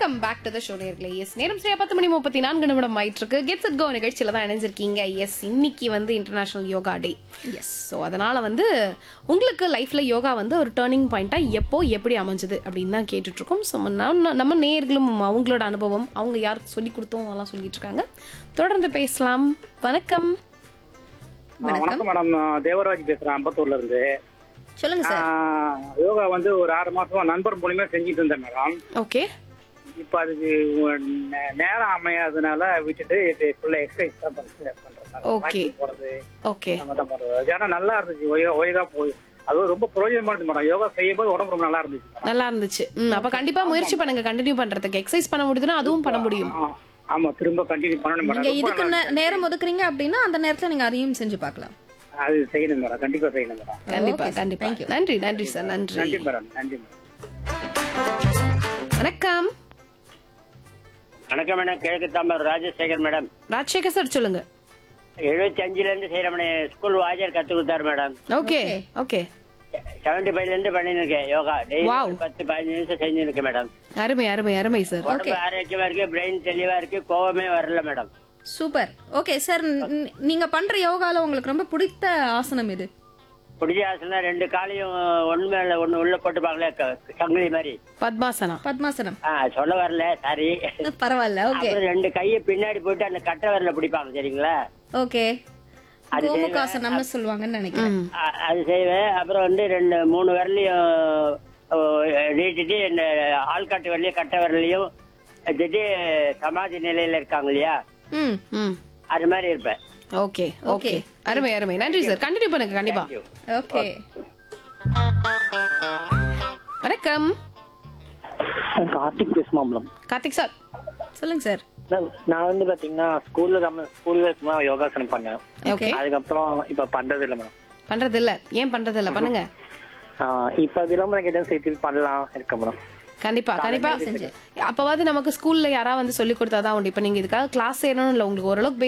Welcome back to the show நேர்களே yes நேரம் சரியா பத்து மணி முப்பத்தி நான்கு நிமிடம் ஆயிட்டு இருக்கு கெட்ஸ் இட் கோ நிகழ்ச்சியில தான் இணைஞ்சிருக்கீங்க எஸ் இன்னைக்கு வந்து international yoga day yes so அதனால வந்து உங்களுக்கு லைஃப்ல யோகா வந்து ஒரு டேர்னிங் பாயிண்டா எப்போ எப்படி அமைஞ்சது அப்படின்னு தான் கேட்டுட்டு இருக்கோம் ஸோ நம்ம நம்ம நேர்களும் அவங்களோட அனுபவம் அவங்க யாருக்கு சொல்லி கொடுத்தோம் அதெல்லாம் சொல்லிட்டு இருக்காங்க தொடர்ந்து பேசலாம் வணக்கம் வணக்கம் மேடம் நான் தேவராஜ் பேசுறேன் அம்பத்தூர்ல இருந்து சொல்லுங்க சார் ஆஹ், யோகா வந்து ஒரு ஆறு மாசமா நண்பர் மூலியமா செஞ்சுட்டு இருந்தேன் மேடம் ஓகே இப்ப அதுக்கு நே- நேரம் அமையாதனால விட்டுட்டு இது ஃபுல்லா எக்ஸசைஸ் தான் பண்றேன் பண்றேன் Okay. walking போறது ஓகே அந்த மாதிரி தான் பண்றது ஏன்னா நல்லா இருந்துச்சு ஒய்கா ஒய்கா போய் அது ரொம்ப பிரயோஜனமா இருந்துச்சு மேடம் யோகா செய்யும்போது உடம்பு ரொம்ப நல்லா இருந்துச்சு மேடம் நல்லா இருந்துச்சு ம் அப்ப கண்டிப்பா முயற்சி பண்ணுங்க கண்டினியூ பண்றதுக்கு எக்ஸசைஸ் பண்ண முடியுதுன்னா அதுவும் பண்ண முடியும் ஆ, ஆமா திரும்ப கண்டினியூ பண்ணணும் நீங்க மேடம் ரொம்ப இதுக்கு நல்லா நே- நேரம் ஒதுக்குறீங்க அப்படின்னா அந்த நேரத்துல நீங்க அதையும் செஞ்சு பார்க்கலாம் இருந்துச்சு. அது செய்யணும் மேடம் கண்டிப்பா செய்யணும் மேடம் கண்டிப்பா Okay, sir. கண்டிப்பா Thank you. நன்றி நன்றி சார் நன்றி நன்றி மேடம் நன்றி மேடம் வணக்கம் வணக்கம் மேடம் கிழக்கு தாம்பரம் ராஜசேகர் மேடம் ராஜசேகர் சார் சொல்லுங்க எழுபத்தி அஞ்சுல இருந்து செய்யற மேடம் ஸ்கூல் வாத்தியார் கத்து கொடுத்தாரு மேடம் ஓகே ஓகே செவன்டி ஃபைவ்ல இருந்து பண்ணிட்டு இருக்கேன் யோகா டெய்லி Wow. ஒரு பத்து பதினஞ்சு நிமிஷம் செஞ்சிருக்கேன் மேடம் அருமை அருமை அருமை சார் உடம்பு ஆரோக்கியமா இருக்கு பிரெயின் தெளிவா இருக்கு கோவமே வரல மேடம் சூப்பர் ஓகே சார் ந- நீங்க பண்ற யோகால உங்களுக்கு ரொம்ப பிடித்த ஆசனம் இது பிடிச்ச ஆசனம் ரெண்டு காலையும் ஒண்ணு மேல ஒண்ணு உள்ள போட்டுப்பாங்களே க- சங்கிலி மாதிரி பத்மாசனா பத்மாசனம் ஆ சொல்ல வரல சாரி பரவாயில்ல ஓகே அப்புறம் ரெண்டு கையை பின்னாடி போட்டு அந்த கட்டை வரல பிடிப்பாங்க சரிங்களா ஓகே அது கோமுகாசனம்னு சொல்லுவாங்கன்னு நினைக்கிறேன் அ- அது செய்வேன் அப்புறம் வந்து ரெண்டு மூணு விரலையும் ஓ, நீட்டிட்டு இந்த ஆள்காட்டு விரலையும் கட்டை விரலையும் வச்சுட்டு சமாதி நிலையில இருக்காங்க இல்லையா ம் ம் அது மாதிரி இருப்பேன் ஓகே ஓகே அருமை அருமை நன்றி சார் கண்டினியூ பண்ணுங்க கண்டிப்பா ஓகே வணக்கம் கார்த்திக் பேசுமாம்லம் கார்த்திக் சார் சொல்லுங்க சார் நான் வந்து பாத்தீங்கன்னா ஸ்கூல்ல நம்ம ஸ்கூல்ல சும்மா யோகாசனம் பண்ணேன் ஓகே அதுக்கப்புறம் இப்ப பண்றது இல்ல மேடம் பண்றது இல்ல ஏன் பண்றது இல்ல பண்ணுங்க இப்ப விளம்பரம் கேட்டா சேர்த்து பண்ணலாம் இருக்க மேடம் கண்டிப்பா கண்டிப்பா அப்பவாது நமக்கு ஸ்கூல்ல யாராவது வந்து சொல்லி கொடுத்தாதான் உண்டு இப்ப நீங்க இதுக்காக கிளாஸ் செய்யணும் இல்ல உங்களுக்கு ஓரளவுக்கு